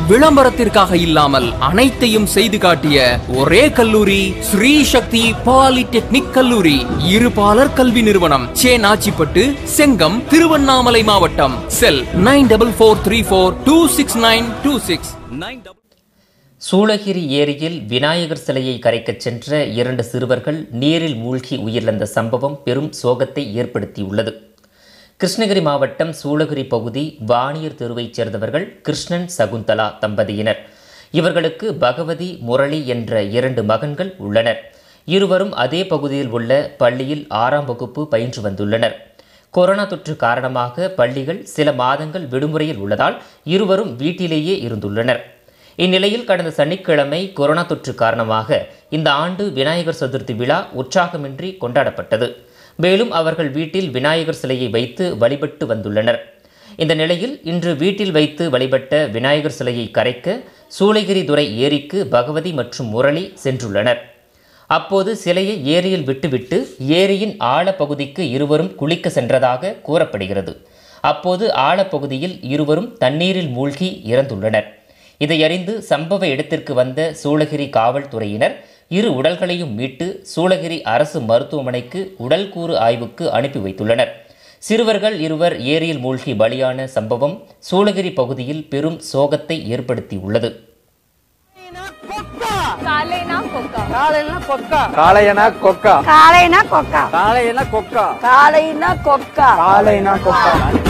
விளம்பரத்திற்காக இல்லாமல் அனைத்தையும் செய்து காட்டிய ஒரே கல்லூரி ஸ்ரீ சக்தி பாலிடெக்னிக் கல்லூரி இருபாலர் கல்வி நிறுவனம் சேனாச்சிப்பட்டு செங்கம் திருவண்ணாமலை மாவட்டம் cell nine double four three four two six nine two six nine Shoolagiri ஏரியில் விநாயகர் சிலையை கரைக்கச் சென்ற இரண்டு சிறுவர்கள் நீரில் மூழ்கி உயிரிழந்த சம்பவம் பெரும் சோகத்தை ஏற்படுத்தியுள்ளது கிருஷ்ணகிரி மாவட்டம் சூளகிரி பகுதி வாணியர் தெருவைச் சேர்ந்தவர்கள் கிருஷ்ணன் சகுந்தலா தம்பதியினர் இவர்களுக்கு பகவதி முரளி என்ற இரண்டு மகன்கள் உள்ளனர் இருவரும் அதே பகுதியில் உள்ள பள்ளியில் ஆறாம் வகுப்பு பயின்று வந்துள்ளனர் கொரோனா தொற்று காரணமாக பள்ளிகள் சில மாதங்கள் விடுமுறையில் உள்ளதால் இருவரும் வீட்டிலேயே இருந்துள்ளனர் இந்நிலையில் கடந்த சனிக்கிழமை கொரோனா தொற்று காரணமாக இந்த ஆண்டு விநாயகர் சதுர்த்தி விழா உற்சாகமின்றி கொண்டாடப்பட்டது மேலும் அவர்கள் வீட்டில் விநாயகர் சிலையை வைத்து வழிபட்டு வந்துள்ளனர் இந்த நிலையில் இன்று வீட்டில் வைத்து வழிபட்ட விநாயகர் சிலையை கரைக்க சூளகிரி துறை ஏரிக்கு பகவதி மற்றும் முரளி சென்றுள்ளனர் அப்போது சிலையை ஏரியில் விட்டுவிட்டு ஏரியின் ஆழப்பகுதிக்கு இருவரும் குளிக்க சென்றதாக கூறப்படுகிறது அப்போது ஆழப்பகுதியில் இருவரும் தண்ணீரில் மூழ்கி இறந்துள்ளனர் இதையறிந்து சம்பவ இடத்திற்கு வந்த சூளகிரி காவல்துறையினர் இரு உடல்களையும் மீட்டு சூளகிரி அரசு மருத்துவமனைக்கு உடல் கூறு ஆய்வுக்கு அனுப்பி வைத்துள்ளனர் சிறுவர்கள் இருவர் ஏரியில் மூழ்கி பலியான சம்பவம் சூளகிரி பகுதியில் பெரும் சோகத்தை ஏற்படுத்தியுள்ளது காலைனா கொக்கா காலைனா கொக்கா காளையனா கொக்கா காலைனா கொக்கா காளையனா கொக்கா காலைனா கொக்கா காளைனா கொக்கா